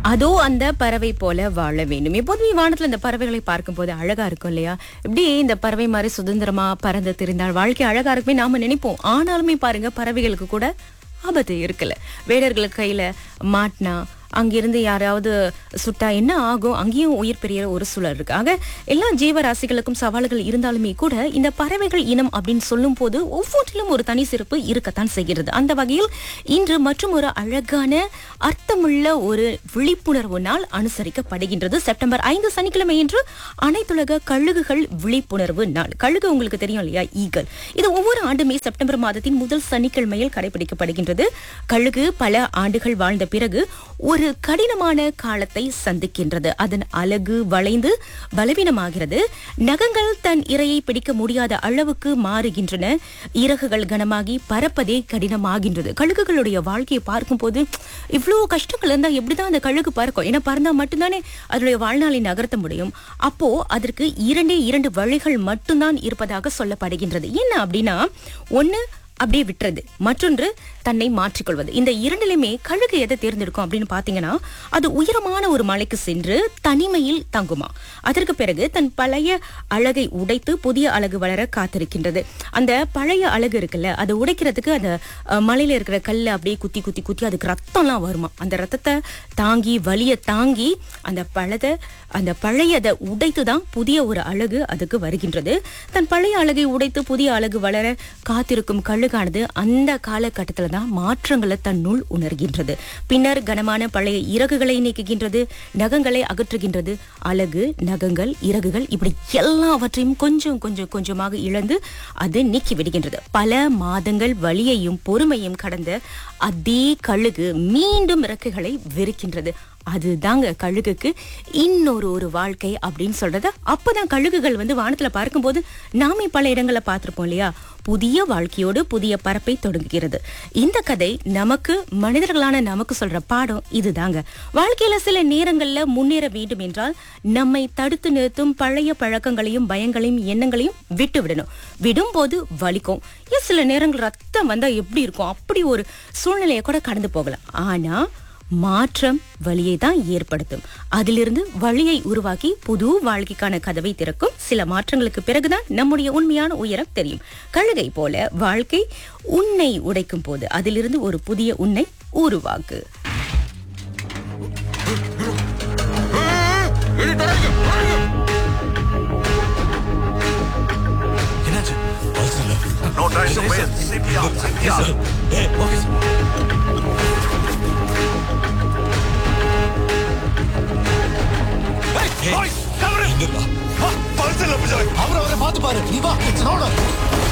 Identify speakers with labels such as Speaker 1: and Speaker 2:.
Speaker 1: அதோ அந்த பறவை போல வாழ வேண்டும் எப்போதுமே வானத்துல இந்த பறவைகளை பார்க்கும்போது அழகா இருக்கும் இல்லையா இப்படி இந்த பறவை மாதிரி சுதந்திரமா பறந்து திரிந்தால் வாழ்க்கை அழகா இருக்குமே நாம நினைப்போம் ஆனாலுமே பாருங்க பறவைகளுக்கு கூட ஆபத்து இருக்குல்ல வேடர்களுக்கு கையில மாட்டினா அங்கிருந்து யாராவது சுட்டா என்ன ஆகும் அங்கேயும் உயிர் பெரிய ஒரு சூழல் இருக்கு ஆக எல்லா ஜீவராசிகளுக்கும் சவால்கள் இருந்தாலுமே கூட இந்த பறவைகள் இனம் அப்படின்னு சொல்லும் போது ஒவ்வொன்றிலும் ஒரு தனி சிறப்பு இருக்கத்தான் செய்கிறது அந்த வகையில் இன்று மற்றும் ஒரு அழகான அர்த்தமுள்ள ஒரு விழிப்புணர்வு நாள் அனுசரிக்கப்படுகின்றது செப்டம்பர் ஐந்து சனிக்கிழமை என்று அனைத்துலக கழுகுகள் விழிப்புணர்வு நாள் கழுகு உங்களுக்கு தெரியும் இல்லையா ஈகல் இது ஒவ்வொரு ஆண்டுமே செப்டம்பர் மாதத்தின் முதல் சனிக்கிழமையில் கடைபிடிக்கப்படுகின்றது கழுகு பல ஆண்டுகள் வாழ்ந்த பிறகு ஒரு கடினமான காலத்தை சந்திக்கின்றது அதன் அழகு வளைந்து பலவீனமாகிறது நகங்கள் தன் இரையை பிடிக்க முடியாத அளவுக்கு மாறுகின்றன இறகுகள் கனமாகி பறப்பதே கடினமாகின்றது கழுகுகளுடைய வாழ்க்கையை பார்க்கும்போது இவ்வளோ கஷ்டங்கள் இருந்தால் எப்படிதான் அந்த கழுகு பறக்கும் ஏன்னா பறந்தா மட்டும்தானே அதனுடைய வாழ்நாளை நகர்த்த முடியும் அப்போ அதற்கு இரண்டே இரண்டு வழிகள் மட்டும்தான் இருப்பதாக சொல்லப்படுகின்றது என்ன அப்படின்னா ஒன்னு அப்படியே விட்டுறது மற்றொன்று தன்னை மாற்றிக்கொள்வது இந்த இரண்டிலுமே கழுகு எதை தேர்ந்தெடுக்கும் அப்படின்னு பாத்தீங்கன்னா அது உயரமான ஒரு மலைக்கு சென்று தனிமையில் தங்குமா அதற்கு பிறகு தன் பழைய அழகை உடைத்து புதிய அழகு வளர காத்திருக்கின்றது அந்த பழைய அழகு இருக்குல்ல அதை உடைக்கிறதுக்கு அந்த அஹ், மலையில இருக்கிற கல்லை அப்படியே குத்தி குத்தி குத்தி அதுக்கு ரத்தம்லாம் வருமா அந்த ரத்தத்தை தாங்கி வலிய தாங்கி அந்த பழத அந்த பழையதை உடைத்து தான் புதிய ஒரு அழகு அதுக்கு வருகின்றது தன் பழைய அழகை உடைத்து புதிய அழகு வளர காத்திருக்கும் கழுகானது அந்த காலகட்டத்தில் தான் மாற்றங்களை தன்னுள் உணர்கின்றது பின்னர் கனமான பழைய இறகுகளை நீக்குகின்றது நகங்களை அகற்றுகின்றது அழகு நகங்கள் இறகுகள் இப்படி எல்லாவற்றையும் கொஞ்சம் கொஞ்சம் கொஞ்சமாக இழந்து அது நீக்கி விடுகின்றது பல மாதங்கள் வலியையும் பொறுமையும் கடந்த அதே கழுகு மீண்டும் இறக்குகளை விரிக்கின்றது அதுதாங்க கழுகுக்கு இன்னொரு ஒரு வாழ்க்கை அப்படின்னு சொல்றது அப்பதான் கழுகுகள் வந்து வானத்துல பார்க்கும்போது நாமே பல இடங்களை பார்த்திருப்போம் இல்லையா புதிய வாழ்க்கையோடு புதிய பரப்பை தொடங்குகிறது இந்த கதை நமக்கு மனிதர்களான நமக்கு சொல்ற பாடம் இதுதாங்க வாழ்க்கையில சில நேரங்கள்ல முன்னேற வேண்டும் என்றால் நம்மை தடுத்து நிறுத்தும் பழைய பழக்கங்களையும் பயங்களையும் எண்ணங்களையும் விட்டு விடணும் விடும்போது வலிக்கும் ஏன் சில நேரங்கள் ரத்தம் வந்தா எப்படி இருக்கும் அப்படி ஒரு சூழ்நிலையை கூட கடந்து போகலாம் ஆனா மாற்றம் வழியை தான் ஏற்படுத்தும் அதிலிருந்து வழியை உருவாக்கி புது வாழ்க்கைக்கான கதவை திறக்கும் சில மாற்றங்களுக்கு பிறகுதான் நம்முடைய உண்மையான உயரம் தெரியும் கழுகை போல வாழ்க்கை உன்னை உடைக்கும் போது அதிலிருந்து ஒரு புதிய உன்னை உருவாக்கு
Speaker 2: என்னாச்சு பல்ஸ் இல்ல
Speaker 3: No time to wait. CPR, CPR.
Speaker 2: ஏ okay sir
Speaker 3: Boys, cover him.
Speaker 2: எங்க இருக்கா
Speaker 3: Pulse இல்ல, புஜாரி.
Speaker 2: அவரை அவரை பார்த்து பாரு நீ வா இட்ஸ் நோ